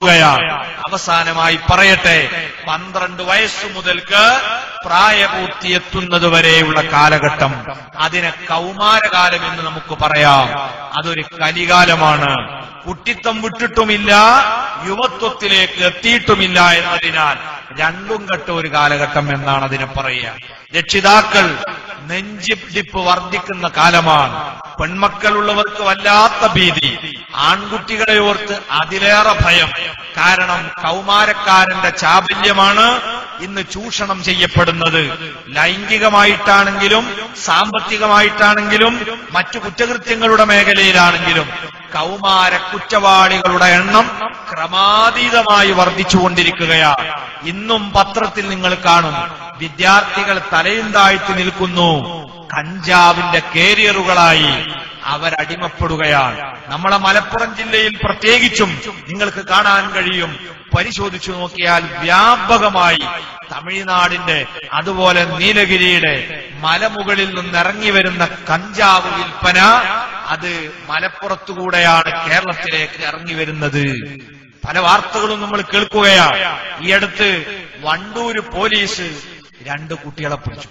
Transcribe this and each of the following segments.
യാണ് അവസാനമായി പറയട്ടെ പന്ത്രണ്ട് വയസ്സു മുതൽക്ക് പ്രായപൂർത്തിയെത്തുന്നത് വരെയുള്ള കാലഘട്ടം അതിനെ കൗമാരകാലം എന്ന് നമുക്ക് പറയാം അതൊരു കലികാലമാണ് കുട്ടിത്തം വിട്ടിട്ടുമില്ല യുവത്വത്തിലേക്ക് എത്തിയിട്ടുമില്ല എന്നതിനാൽ രണ്ടും കെട്ട ഒരു കാലഘട്ടം എന്നാണ് അതിനെ പറയുക രക്ഷിതാക്കൾ നെഞ്ചിടിപ്പ് വർദ്ധിക്കുന്ന കാലമാണ് പെൺമക്കളുള്ളവർക്ക് വല്ലാത്ത ഭീതി ആൺകുട്ടികളെ ഓർത്ത് അതിലേറെ ഭയം കാരണം കൗമാരക്കാരന്റെ ചാബല്യമാണ് ഇന്ന് ചൂഷണം ചെയ്യപ്പെടുന്നത് ലൈംഗികമായിട്ടാണെങ്കിലും സാമ്പത്തികമായിട്ടാണെങ്കിലും മറ്റു കുറ്റകൃത്യങ്ങളുടെ മേഖലയിലാണെങ്കിലും കൗമാര കുറ്റവാളികളുടെ എണ്ണം ക്രമാതീതമായി വർദ്ധിച്ചുകൊണ്ടിരിക്കുകയാണ് ഇന്നും പത്രത്തിൽ നിങ്ങൾ കാണും വിദ്യാർത്ഥികൾ തലയും താഴ്ത്തി നിൽക്കുന്നു കഞ്ചാവിന്റെ കേരിയറുകളായി അവരടിമപ്പെടുകയാണ് നമ്മളെ മലപ്പുറം ജില്ലയിൽ പ്രത്യേകിച്ചും നിങ്ങൾക്ക് കാണാൻ കഴിയും പരിശോധിച്ചു നോക്കിയാൽ വ്യാപകമായി തമിഴ്നാടിന്റെ അതുപോലെ നീലഗിരിയുടെ മലമുകളിൽ നിന്നിറങ്ങി വരുന്ന കഞ്ചാവ് വിൽപ്പന അത് മലപ്പുറത്തുകൂടെയാണ് കേരളത്തിലേക്ക് ഇറങ്ങി വരുന്നത് പല വാർത്തകളും നമ്മൾ കേൾക്കുകയാണ് ഈ അടുത്ത് വണ്ടൂര് പോലീസ് രണ്ട് കുട്ടികളെ പിടിച്ചു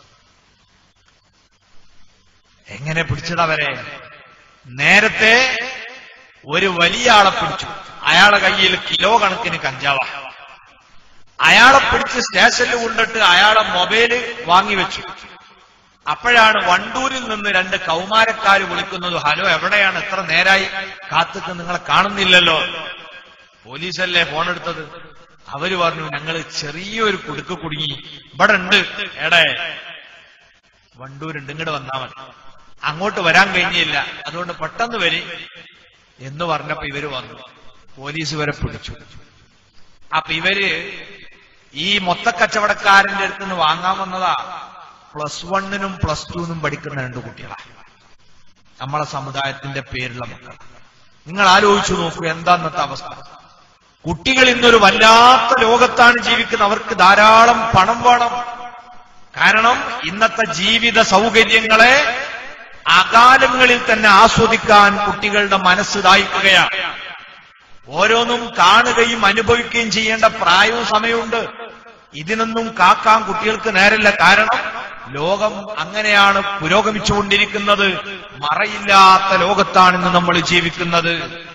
എങ്ങനെ പിടിച്ചതവരെ നേരത്തെ ഒരു വലിയ ആളെ പിടിച്ചു അയാളെ കയ്യിൽ കിലോ കണക്കിന് കഞ്ചാവ അയാളെ പിടിച്ച് സ്റ്റേഷനിൽ കൊണ്ടിട്ട് അയാളെ മൊബൈല് വാങ്ങിവെച്ചു അപ്പോഴാണ് വണ്ടൂരിൽ നിന്ന് രണ്ട് കൗമാരക്കാര് വിളിക്കുന്നത് ഹലോ എവിടെയാണ് എത്ര നേരായി കാത്തുക്ക് നിങ്ങളെ കാണുന്നില്ലല്ലോ പോലീസല്ലേ ഫോൺ എടുത്തത് അവര് പറഞ്ഞു ഞങ്ങള് ചെറിയൊരു കുടുക്ക് കുടുങ്ങി ഇവിടെ ഉണ്ട് എടേ വണ്ടൂരുണ്ട് ഇങ്ങോട്ട് വന്നാ മതി അങ്ങോട്ട് വരാൻ കഴിഞ്ഞില്ല അതുകൊണ്ട് പെട്ടെന്ന് വരി എന്ന് പറഞ്ഞപ്പോ ഇവര് വന്നു പോലീസ് ഇവരെ പിടിച്ചു അപ്പൊ ഇവര് ഈ മൊത്തക്കച്ചവടക്കാരന്റെ അടുത്ത് നിന്ന് വാങ്ങാൻ വന്നതാ പ്ലസ് വണ്ണിനും പ്ലസ് ടുവിനും പഠിക്കുന്ന രണ്ട് കുട്ടികളാ നമ്മളെ സമുദായത്തിന്റെ പേരുള്ള മക്കൾ നിങ്ങൾ ആലോചിച്ചു നോക്കൂ എന്താ ഇന്നത്തെ അവസ്ഥ കുട്ടികൾ ഇന്നൊരു വല്ലാത്ത ലോകത്താണ് ജീവിക്കുന്നത് അവർക്ക് ധാരാളം പണം വേണം കാരണം ഇന്നത്തെ ജീവിത സൗകര്യങ്ങളെ അകാലങ്ങളിൽ തന്നെ ആസ്വദിക്കാൻ കുട്ടികളുടെ മനസ്സ് ദായിക്കുകയാണ് ഓരോന്നും കാണുകയും അനുഭവിക്കുകയും ചെയ്യേണ്ട പ്രായവും സമയമുണ്ട് ഇതിനൊന്നും കാക്കാൻ കുട്ടികൾക്ക് നേരല്ല കാരണം ലോകം അങ്ങനെയാണ് പുരോഗമിച്ചുകൊണ്ടിരിക്കുന്നത് മറയില്ലാത്ത ലോകത്താണ് ഇന്ന് നമ്മൾ ജീവിക്കുന്നത്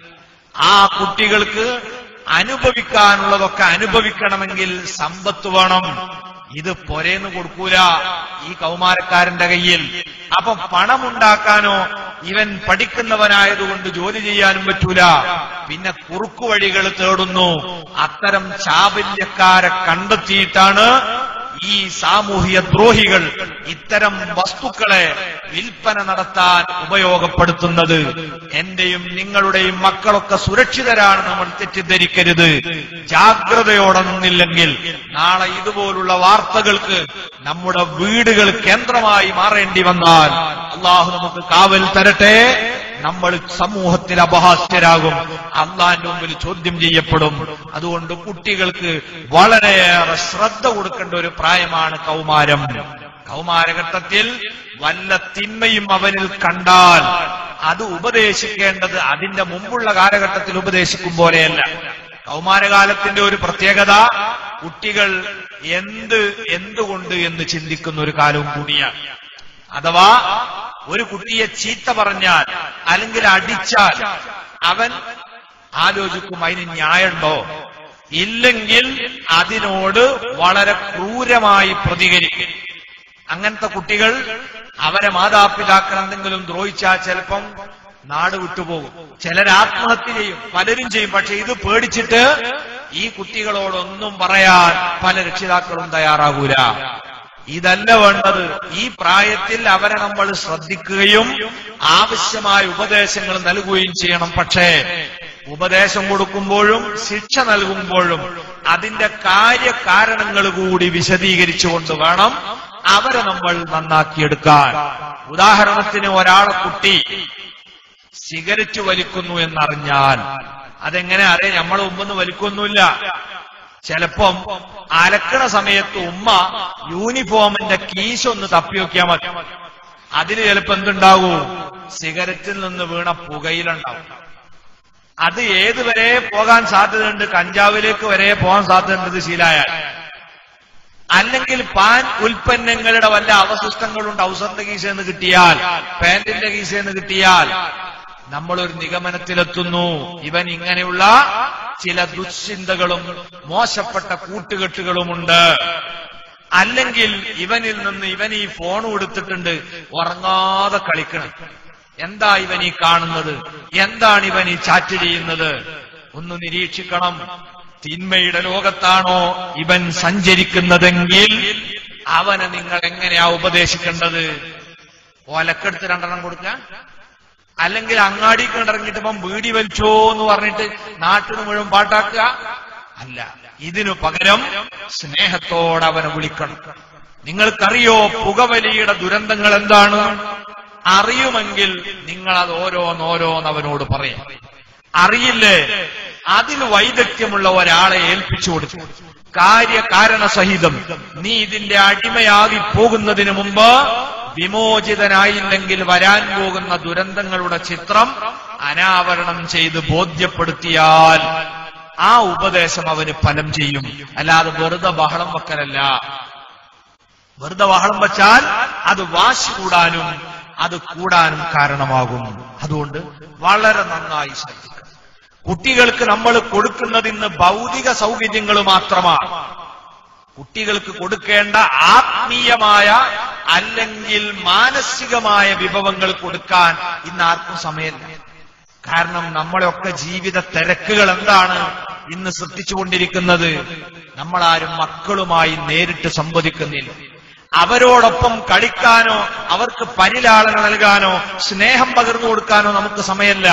ആ കുട്ടികൾക്ക് അനുഭവിക്കാനുള്ളതൊക്കെ അനുഭവിക്കണമെങ്കിൽ സമ്പത്ത് വേണം ഇത് പൊരേന്ന് കൊടുക്കൂല ഈ കൗമാരക്കാരന്റെ കയ്യിൽ അപ്പൊ പണമുണ്ടാക്കാനോ ഇവൻ പഠിക്കുന്നവനായതുകൊണ്ട് ജോലി ചെയ്യാനും പറ്റൂല പിന്നെ കുറുക്കു വഴികൾ തേടുന്നു അത്തരം ചാബല്യക്കാരെ കണ്ടെത്തിയിട്ടാണ് ഈ സാമൂഹിക ദ്രോഹികൾ ഇത്തരം വസ്തുക്കളെ വിൽപ്പന നടത്താൻ ഉപയോഗപ്പെടുത്തുന്നത് എന്റെയും നിങ്ങളുടെയും മക്കളൊക്കെ സുരക്ഷിതരാണ് നമ്മൾ തെറ്റിദ്ധരിക്കരുത് ജാഗ്രതയോടെ നിന്നില്ലെങ്കിൽ നാളെ ഇതുപോലുള്ള വാർത്തകൾക്ക് നമ്മുടെ വീടുകൾ കേന്ദ്രമായി മാറേണ്ടി വന്നാൽ അള്ളാഹു നമുക്ക് കാവൽ തരട്ടെ നമ്മൾ സമൂഹത്തിൽ അപഹാസ്യരാകും അള്ളാന്റെ മുമ്പിൽ ചോദ്യം ചെയ്യപ്പെടും അതുകൊണ്ട് കുട്ടികൾക്ക് വളരെയേറെ ശ്രദ്ധ കൊടുക്കേണ്ട ഒരു പ്രായമാണ് കൗമാരം കൗമാരഘട്ടത്തിൽ വല്ല തിന്മയും അവനിൽ കണ്ടാൽ അത് ഉപദേശിക്കേണ്ടത് അതിന്റെ മുമ്പുള്ള കാലഘട്ടത്തിൽ ഉപദേശിക്കും പോലെയല്ല കൗമാരകാലത്തിന്റെ ഒരു പ്രത്യേകത കുട്ടികൾ എന്ത് എന്തുകൊണ്ട് എന്ന് ചിന്തിക്കുന്ന ഒരു കാലവും കൂടിയാണ് അഥവാ ഒരു കുട്ടിയെ ചീത്ത പറഞ്ഞാൽ അല്ലെങ്കിൽ അടിച്ചാൽ അവൻ ആലോചിക്കും അതിന് ന്യായമുണ്ടോ ഇല്ലെങ്കിൽ അതിനോട് വളരെ ക്രൂരമായി പ്രതികരിക്കും അങ്ങനത്തെ കുട്ടികൾ അവരെ മാതാപിതാക്കൾ എന്തെങ്കിലും ദ്രോഹിച്ചാൽ ചിലപ്പം നാട് വിട്ടുപോകും ചിലർ ആത്മഹത്യ ചെയ്യും പലരും ചെയ്യും പക്ഷെ ഇത് പേടിച്ചിട്ട് ഈ കുട്ടികളോടൊന്നും പറയാൻ പല രക്ഷിതാക്കളും തയ്യാറാകൂല ഇതല്ല വേണ്ടത് ഈ പ്രായത്തിൽ അവരെ നമ്മൾ ശ്രദ്ധിക്കുകയും ആവശ്യമായ ഉപദേശങ്ങൾ നൽകുകയും ചെയ്യണം പക്ഷേ ഉപദേശം കൊടുക്കുമ്പോഴും ശിക്ഷ നൽകുമ്പോഴും അതിന്റെ കാര്യകാരണങ്ങൾ കൂടി വിശദീകരിച്ചുകൊണ്ട് വേണം അവരെ നമ്മൾ നന്നാക്കിയെടുക്കാൻ ഉദാഹരണത്തിന് ഒരാളെ കുട്ടി സിഗരറ്റ് വലിക്കുന്നു എന്നറിഞ്ഞാൽ അതെങ്ങനെ അറിയാം നമ്മളെ മുമ്പൊന്നും വലിക്കൊന്നുമില്ല ചിലപ്പം അലക്കണ സമയത്ത് ഉമ്മ യൂണിഫോമിന്റെ കീശ ഒന്ന് തപ്പി നോക്കിയാൽ മതി അതിൽ ചിലപ്പോ എന്തുണ്ടാകൂ സിഗരറ്റിൽ നിന്ന് വീണ പുകയിലുണ്ടാവും അത് ഏതുവരെ പോകാൻ സാധ്യതയുണ്ട് കഞ്ചാവിലേക്ക് വരെ പോകാൻ സാധ്യതയുണ്ട് ഇത് ശീലായാൽ അല്ലെങ്കിൽ പാൻ ഉൽപ്പന്നങ്ങളുടെ വല്ല അവശിഷ്ടങ്ങളും ടൗസറിന്റെ കീശയെന്ന് കിട്ടിയാൽ പാന്റിന്റെ കീശയെന്ന് കിട്ടിയാൽ നമ്മളൊരു നിഗമനത്തിലെത്തുന്നു ഇവൻ ഇങ്ങനെയുള്ള ചില ദുശ്ചിന്തകളും മോശപ്പെട്ട കൂട്ടുകെട്ടുകളുമുണ്ട് അല്ലെങ്കിൽ ഇവനിൽ നിന്ന് ഇവൻ ഈ ഫോൺ കൊടുത്തിട്ടുണ്ട് ഉറങ്ങാതെ കളിക്കണം എന്താ ഇവൻ ഈ കാണുന്നത് എന്താണ് ഇവൻ ഈ ചാറ്റ് ചെയ്യുന്നത് ഒന്ന് നിരീക്ഷിക്കണം തിന്മയുടെ ലോകത്താണോ ഇവൻ സഞ്ചരിക്കുന്നതെങ്കിൽ അവനെ നിങ്ങൾ എങ്ങനെയാ ഉപദേശിക്കേണ്ടത് ഓലക്കെടുത്ത് രണ്ടെണ്ണം കൊടുക്കുക അല്ലെങ്കിൽ അങ്ങാടി കണ്ടിറങ്ങിയിട്ട് ഇപ്പം വീടി വലിച്ചോ എന്ന് പറഞ്ഞിട്ട് നാട്ടിന് മുഴുവൻ പാട്ടാക്കുക അല്ല ഇതിനു പകരം സ്നേഹത്തോടെ അവനെ വിളിക്കണം നിങ്ങൾക്കറിയോ പുകവലിയുടെ ദുരന്തങ്ങൾ എന്താണ് അറിയുമെങ്കിൽ നിങ്ങൾ അത് ഓരോന്നോരോന്ന് അവനോട് പറയാം അറിയില്ലേ അതിൽ വൈദഗ്ധ്യമുള്ള ഒരാളെ ഏൽപ്പിച്ചു കൊടുത്തു കാര്യകാരണ സഹിതം നീ ഇതിന്റെ അടിമയാകി പോകുന്നതിന് മുമ്പ് വിമോചിതനായില്ലെങ്കിൽ വരാൻ പോകുന്ന ദുരന്തങ്ങളുടെ ചിത്രം അനാവരണം ചെയ്ത് ബോധ്യപ്പെടുത്തിയാൽ ആ ഉപദേശം അവന് ഫലം ചെയ്യും അല്ലാതെ വെറുതെ ബഹളം വെക്കലല്ല വെറുതെ ബഹളം വച്ചാൽ അത് വാശി കൂടാനും അത് കൂടാനും കാരണമാകും അതുകൊണ്ട് വളരെ നന്നായി ശ്രദ്ധിക്കണം കുട്ടികൾക്ക് നമ്മൾ കൊടുക്കുന്നത് ഇന്ന് ഭൗതിക സൗകര്യങ്ങൾ മാത്രമാണ് കുട്ടികൾക്ക് കൊടുക്കേണ്ട ആത്മീയമായ അല്ലെങ്കിൽ മാനസികമായ വിഭവങ്ങൾ കൊടുക്കാൻ ഇന്ന് ആർക്കും സമയമില്ല കാരണം നമ്മളെയൊക്കെ ജീവിത തിരക്കുകൾ എന്താണ് ഇന്ന് ശ്രദ്ധിച്ചുകൊണ്ടിരിക്കുന്നത് നമ്മളാരും മക്കളുമായി നേരിട്ട് സംവദിക്കുന്നില്ല അവരോടൊപ്പം കളിക്കാനോ അവർക്ക് പരിലാളന നൽകാനോ സ്നേഹം പകർന്നു കൊടുക്കാനോ നമുക്ക് സമയമല്ല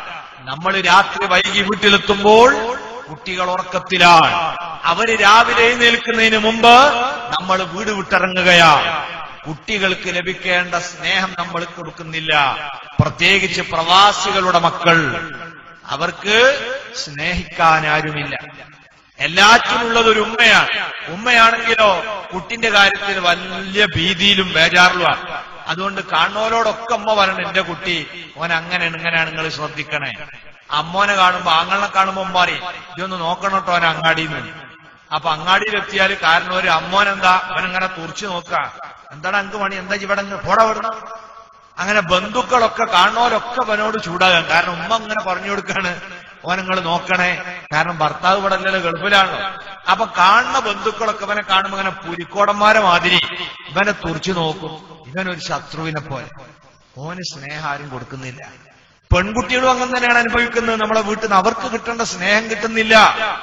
നമ്മൾ രാത്രി വൈകി വീട്ടിലെത്തുമ്പോൾ കുട്ടികൾ ഉറക്കത്തിലാണ് അവര് രാവിലെ എഴുന്നേൽക്കുന്നതിന് മുമ്പ് നമ്മൾ വീട് വിട്ടിറങ്ങുകയാണ് കുട്ടികൾക്ക് ലഭിക്കേണ്ട സ്നേഹം നമ്മൾ കൊടുക്കുന്നില്ല പ്രത്യേകിച്ച് പ്രവാസികളുടെ മക്കൾ അവർക്ക് സ്നേഹിക്കാൻ ആരുമില്ല എല്ലാറ്റിനുള്ളത് ഒരു ഉമ്മയാണ് ഉമ്മയാണെങ്കിലോ കുട്ടിന്റെ കാര്യത്തിൽ വലിയ ഭീതിയിലും ബേജാറിലുമാണ് അതുകൊണ്ട് കാണുന്നവരോടൊക്കെ അമ്മ പറയണം എന്റെ കുട്ടി ഓൻ അങ്ങനെയാണ് ഇങ്ങനെയാണ് നിങ്ങൾ ശ്രദ്ധിക്കണേ അമ്മോനെ കാണുമ്പോ ആങ്ങളെ കാണുമ്പോ അമ്മ പറയും ഇതൊന്ന് നോക്കണം കേട്ടോ അവൻ അങ്ങാടിയിൽ നിന്ന് അപ്പൊ അങ്ങാടിയിലെത്തിയാൽ കാരണം ഒരു അമ്മോനെന്താ അവനിങ്ങനെ തുറച്ചു നോക്ക എന്താണ് അങ്ക് പണി എന്താ ഇവിടെ പോടാ വിടണം അങ്ങനെ ബന്ധുക്കളൊക്കെ കാണുന്നവരൊക്കെ അവനോട് ചൂടാകാം കാരണം ഉമ്മ അങ്ങനെ പറഞ്ഞു കൊടുക്കാണ് ഓൻ നിങ്ങൾ നോക്കണേ കാരണം ഭർത്താവ് ഇവിടെ അല്ലല്ലോ ഗൾഫിലാണല്ലോ അപ്പൊ കാണുന്ന ബന്ധുക്കളൊക്കെ ഇവനെ കാണുമ്പോ ഇങ്ങനെ പുലിക്കോടന്മാരെ മാതിരി ഇവനെ തുറച്ചു നോക്കും ഇവനൊരു ശത്രുവിനെ പോലെ ഓന് സ്നേഹം ആരും കൊടുക്കുന്നില്ല പെൺകുട്ടികളും അങ്ങനെ തന്നെയാണ് അനുഭവിക്കുന്നത് നമ്മളെ വീട്ടിൽ നിന്ന് അവർക്ക് കിട്ടേണ്ട സ്നേഹം കിട്ടുന്നില്ല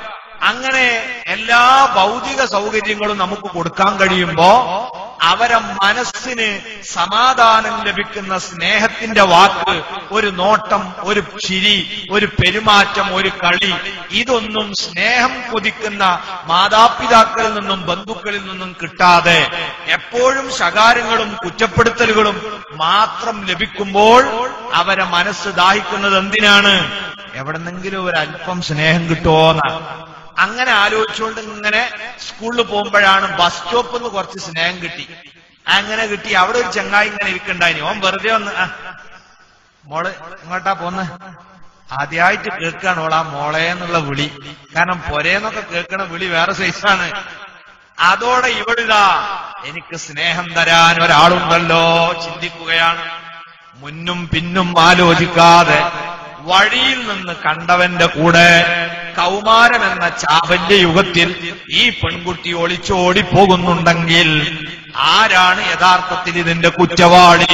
അങ്ങനെ എല്ലാ ഭൗതിക സൗകര്യങ്ങളും നമുക്ക് കൊടുക്കാൻ കഴിയുമ്പോ അവരെ മനസ്സിന് സമാധാനം ലഭിക്കുന്ന സ്നേഹത്തിന്റെ വാക്ക് ഒരു നോട്ടം ഒരു ചിരി ഒരു പെരുമാറ്റം ഒരു കളി ഇതൊന്നും സ്നേഹം കൊതിക്കുന്ന മാതാപിതാക്കളിൽ നിന്നും ബന്ധുക്കളിൽ നിന്നും കിട്ടാതെ എപ്പോഴും ശകാരങ്ങളും കുറ്റപ്പെടുത്തലുകളും മാത്രം ലഭിക്കുമ്പോൾ അവരെ മനസ്സ് ദാഹിക്കുന്നത് എന്തിനാണ് എവിടെന്നെങ്കിലും ഒരു അല്പം സ്നേഹം കിട്ടുമോന്നാണ് അങ്ങനെ ആലോചിച്ചുകൊണ്ട് ഇങ്ങനെ സ്കൂളിൽ പോകുമ്പോഴാണ് ബസ് സ്റ്റോപ്പിൽ നിന്ന് കുറച്ച് സ്നേഹം കിട്ടി അങ്ങനെ കിട്ടി അവിടെ ഒരു ചങ്ങായി ഇങ്ങനെ ഇരിക്കണ്ടായിനി ഓൻ വെറുതെ ഒന്ന് ആ, മോള് ഇങ്ങോട്ടാ പോന്ന് ആദ്യമായിട്ട് കേൾക്കാണ് ഓളാ മോളെ എന്നുള്ള വിളി കാരണം പൊരേന്നൊക്കെ കേൾക്കണ വിളി വേറെ സൈസാണ് അതോടെ ഇവളിതാ എനിക്ക് സ്നേഹം തരാൻ ഒരാളുണ്ടല്ലോ ചിന്തിക്കുകയാണ് മുന്നും പിന്നും ആലോചിക്കാതെ വഴിയിൽ നിന്ന് കണ്ടവന്റെ കൂടെ കൗമാരം എന്ന ചാപല്യ യുഗത്തിൽ ഈ പെൺകുട്ടി ഒളിച്ചോടി പോകുന്നുണ്ടെങ്കിൽ ആരാണ് യഥാർത്ഥത്തിൽ ഇതിന്റെ കുറ്റവാളി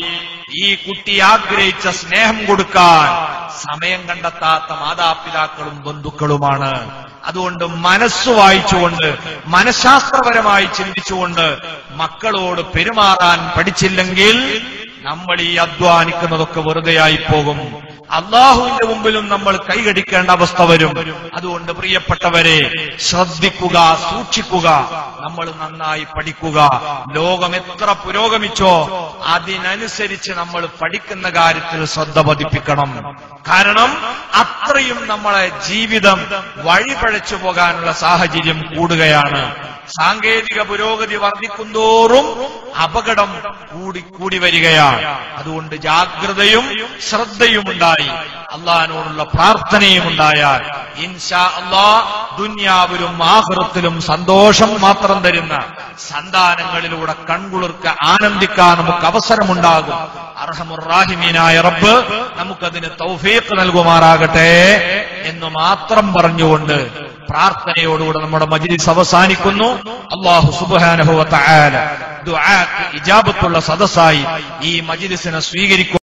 ഈ കുട്ടി ആഗ്രഹിച്ച സ്നേഹം കൊടുക്കാൻ സമയം കണ്ടെത്താത്ത മാതാപിതാക്കളും ബന്ധുക്കളുമാണ് അതുകൊണ്ട് മനസ്സ് വായിച്ചുകൊണ്ട് മനഃശാസ്ത്രപരമായി ചിന്തിച്ചുകൊണ്ട് മക്കളോട് പെരുമാറാൻ പഠിച്ചില്ലെങ്കിൽ നമ്മൾ ഈ അധ്വാനിക്കുന്നതൊക്കെ വെറുതെയായി പോകും അള്ളാഹുവിന്റെ മുമ്പിലും നമ്മൾ കൈകടിക്കേണ്ട അവസ്ഥ വരും അതുകൊണ്ട് പ്രിയപ്പെട്ടവരെ ശ്രദ്ധിക്കുക സൂക്ഷിക്കുക നമ്മൾ നന്നായി പഠിക്കുക ലോകം എത്ര പുരോഗമിച്ചോ അതിനനുസരിച്ച് നമ്മൾ പഠിക്കുന്ന കാര്യത്തിൽ ശ്രദ്ധ പതിപ്പിക്കണം കാരണം അത്രയും നമ്മളെ ജീവിതം വഴിപഴച്ചു പോകാനുള്ള സാഹചര്യം കൂടുകയാണ് സാങ്കേതിക പുരോഗതി വർദ്ധിക്കുന്തോറും അപകടം കൂടി കൂടി വരികയാണ് അതുകൊണ്ട് ജാഗ്രതയും ശ്രദ്ധയും ഉണ്ടായി അള്ളഹാനോടുള്ള പ്രാർത്ഥനയും ഉണ്ടായാൽ ഇൻഷാ അള്ളാ ദുന്യാവിലും ആഹൃത്തിലും സന്തോഷം മാത്രം തരുന്ന സന്താനങ്ങളിലൂടെ കൺകുളിർക്ക് ആനന്ദിക്കാൻ നമുക്ക് അവസരമുണ്ടാകും അർഹമുറാഹിമീനായ റബ്ബ് നമുക്കതിന് തൗഫീഖ് നൽകുമാറാകട്ടെ എന്ന് മാത്രം പറഞ്ഞുകൊണ്ട് പ്രാർത്ഥനയോടുകൂടെ നമ്മുടെ മജ്ലിസ് അവസാനിക്കുന്നു അള്ളാഹു സുബ്ഹാനഹു വ തആല ദുആക്ക് ഇജാബത്തുള്ള സദസ്സായി ഈ മജ്ലിസിനെ സ്വീകരിക്കും